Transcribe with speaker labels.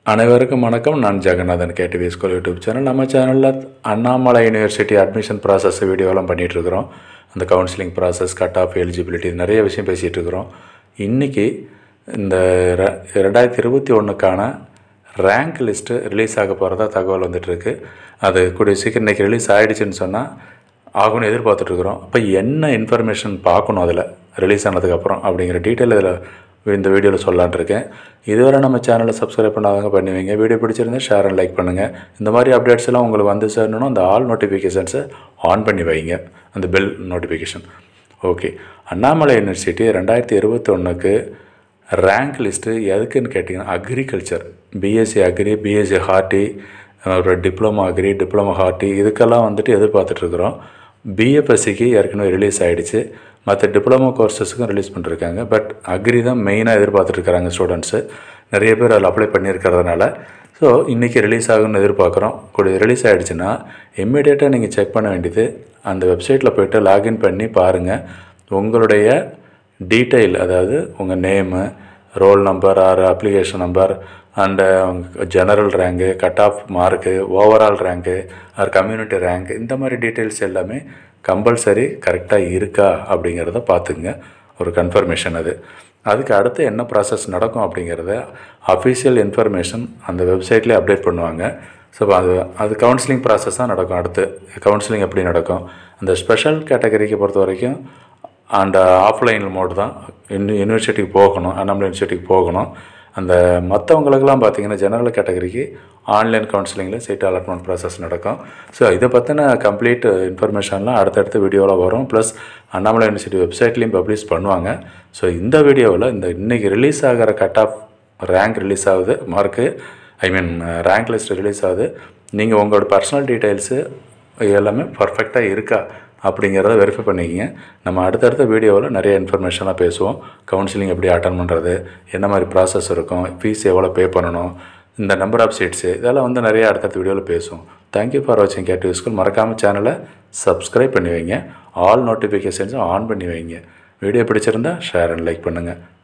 Speaker 1: அனைவருக்கும் வணக்கம் நான் Jeganathan KTV school YouTube channel நம்ம சேனலில் அண்ணாமலை யூனிவர்சிட்டி அட்மிஷன் ப்ராசஸ் வீடியோலாம் பண்ணிகிட்ருக்குறோம் அந்த counselling process cut off eligibility நிறைய விஷயம் பேசிகிட்டு இருக்கிறோம் இன்றைக்கி இந்த ரெ- ரெண்டாயிரத்தி இருபத்தி ஒன்றுக்கான ரேங்க் லிஸ்ட்டு ரிலீஸ் ஆக போகிறதா தகவல் வந்துட்டுருக்கு அது கூடிய சீக்கிரம் இன்றைக்கி ரிலீஸ் ஆகிடுச்சின்னு சொன்னால் ஆகும்னு எதிர்பார்த்துட்ருக்குறோம் அப்போ என்ன இன்ஃபர்மேஷன் பார்க்கணும் அதில் ரிலீஸ் ஆனதுக்கப்புறம் அப்படிங்கிற டீட்டெயில் இதில் இந்த வீடியோவில் சொல்லலான்னு இருக்கேன் இதுவரை நம்ம சேனலை சப்ஸ்கிரைப் பண்ணாதவங்க பண்ணுவீங்க வீடியோ பிடிச்சிருந்தா ஷேர் அண்ட் லைக் பண்ணுங்கள் இந்த மாதிரி அப்டேட்ஸ் எல்லாம் உங்களுக்கு வந்து சேரணும் அந்த ஆல் நோட்டிஃபிகேஷன்ஸை ஆன் பண்ணி வைங்க அந்த bell notification okay Annamalai university ரெண்டாயிரத்தி இருபத்தொன்னுக்கு ரேங்க் லிஸ்ட்டு எதுக்குன்னு கேட்டிங்கன்னா agriculture BSc agri BSc horti ஒரு டிப்ளமோ அக்ரி டிப்ளமோ ஹார்ட்டி இதுக்கெல்லாம் வந்துட்டு எதிர்பார்த்துட்ருக்குறோம் பிஎஃப்எஸ்சிக்கு ஏற்கனவே ரிலீஸ் ஆகிடுச்சு மற்ற டிப்ளமோ கோர்சஸுக்கும் ரிலீஸ் பண்ணிருக்காங்க பட் அக்ரி தான் மெயினாக எதிர்பார்த்துட்ருக்காங்க ஸ்டூடெண்ட்ஸு நிறைய பேர் அதில் அப்ளை பண்ணியிருக்கிறதுனால ஸோ இன்றைக்கி ரிலீஸ் ஆகும்னு எதிர்பார்க்குறோம் கூட ரிலீஸ் ஆகிடுச்சுன்னா இம்மிடியேட்டாக நீங்கள் செக் பண்ண வேண்டியது அந்த வெப்சைட்டில் போய்ட்டு லாகின் பண்ணி பாருங்கள் உங்களுடைய டீட்டெயில் அதாவது உங்கள் name roll number or application number and general rank cut off mark overall rank or community rank இந்த மாதிரி டீட்டெயில்ஸ் எல்லாமே கம்பல்சரி கரெக்டாக இருக்கா அப்படிங்கிறத பார்த்துங்க ஒரு கன்ஃபர்மேஷன் அது அதுக்கு அடுத்து என்ன ப்ராசஸ் நடக்கும் அப்படிங்கிறத அஃபிஷியல் இன்ஃபர்மேஷன் அந்த வெப்சைட்லேயே அப்டேட் பண்ணுவாங்க ஸோ அது அது கவுன்சிலிங் ப்ராசஸ் தான் நடக்கும் அடுத்து கவுன்சிலிங் எப்படி நடக்கும் அந்த ஸ்பெஷல் கேட்டகரிக்கு பொறுத்த வரைக்கும் அந்த ஆஃப்லைன் மோடு தான் யூனி யூனிவர்சிட்டிக்கு போகணும் அண்ணாமலை யூனிவர்சிட்டிக்கு போகணும் அந்த மற்றவங்களுக்கெல்லாம் பார்த்தீங்கன்னா ஜெனரல் கேட்டகரிக்கு ஆன்லைன் கவுன்சிலிங்கில் சீட் அலாட்மெண்ட் ப்ராசஸ் நடக்கும் ஸோ இதை பற்றின கம்ப்ளீட் இன்ஃபர்மேஷன்லாம் அடுத்தடுத்த வீடியோவில் வரும் ப்ளஸ் அண்ணாமலை யூனிவர்சிட்டி வெப்சைட்லேயும் பப்ளிஷ் பண்ணுவாங்க ஸோ இந்த வீடியோவில் இந்த இன்றைக்கி ரிலீஸ் ஆகிற கட் ஆஃப் ரேங்க் ரிலீஸ் ஆகுது mark I mean rank list release ஆகுது நீங்கள் உங்களோட பர்சனல் டீட்டெயில்ஸு எல்லாமே பர்ஃபெக்டாக இருக்கா அப்படிங்கிறத வெரிஃபை பண்ணிக்கிங்க நம்ம அடுத்தடுத்த வீடியோவில் நிறைய இன்ஃபர்மேஷனாக பேசுவோம் கவுன்சிலிங் எப்படி அட்டன் பண்ணுறது என்ன மாதிரி ப்ராசஸ் இருக்கும் ஃபீஸ் எவ்வளோ பே பண்ணணும் இந்த நம்பர் ஆஃப் சீட்ஸு இதெல்லாம் வந்து நிறைய அடுத்தடுத்த வீடியோவில் பேசுவோம் தேங்க்யூ ஃபார் வாட்சிங் கேட்டு ஸ்கூல் மறக்காமல் சேனலை சப்ஸ்கிரைப் பண்ணி வைங்க ஆல் நோட்டிஃபிகேஷன்ஸும் ஆன் பண்ணி வைங்க வீடியோ பிடிச்சிருந்தா ஷேர் அண்ட் லைக் பண்ணுங்கள்